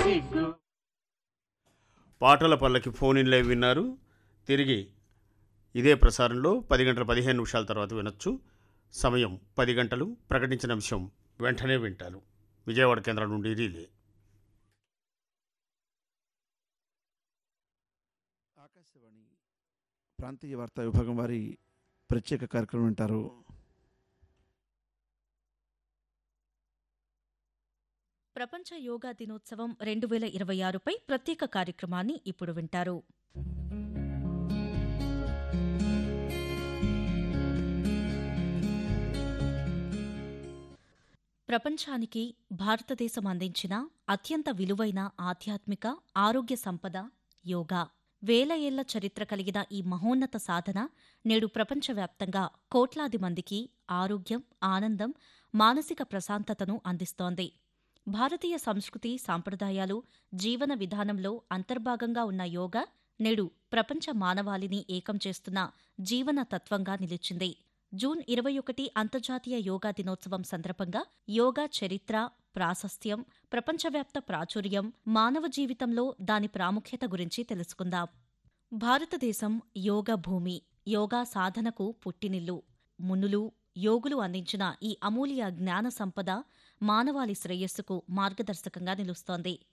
సిగ్గు పాటల పల్లకి ఫోన్ ఇన్ లైవ్ విన్నారు తిరిగి ఇదే ప్రసారంలో పది గంటల పదిహేను నిమిషాల తర్వాత వినొచ్చు సమయం పది గంటలు ప్రకటించిన విషయం వెంటనే వింటారు విజయవాడ కేంద్రం నుండి రీలే ఆకాశవాణి ప్రాంతీయ వార్తా విభాగం వారి ప్రత్యేక కార్యక్రమం వింటారు ప్రపంచ యోగా దినోత్సవం రెండు వేల ఇరవై ఆరుపై ప్రత్యేక కార్యక్రమాన్ని ఇప్పుడు వింటారు ప్రపంచానికి భారతదేశం అందించిన అత్యంత విలువైన ఆధ్యాత్మిక ఆరోగ్య సంపద యోగా వేల ఏళ్ల చరిత్ర కలిగిన ఈ మహోన్నత సాధన నేడు ప్రపంచవ్యాప్తంగా కోట్లాది మందికి ఆరోగ్యం ఆనందం మానసిక ప్రశాంతతను అందిస్తోంది భారతీయ సంస్కృతి సాంప్రదాయాలు జీవన విధానంలో అంతర్భాగంగా ఉన్న యోగా నేడు ప్రపంచ మానవాళిని ఏకం చేస్తున్న జీవన తత్వంగా నిలిచింది జూన్ ఇరవై ఒకటి అంతర్జాతీయ యోగా దినోత్సవం సందర్భంగా యోగా చరిత్ర ప్రాశస్త్యం ప్రపంచవ్యాప్త ప్రాచుర్యం మానవ జీవితంలో దాని ప్రాముఖ్యత గురించి తెలుసుకుందాం భారతదేశం యోగ భూమి యోగా సాధనకు పుట్టినిల్లు మునులు యోగులు అందించిన ఈ అమూల్య జ్ఞాన సంపద మానవాళి శ్రేయస్సుకు మార్గదర్శకంగా నిలుస్తోంది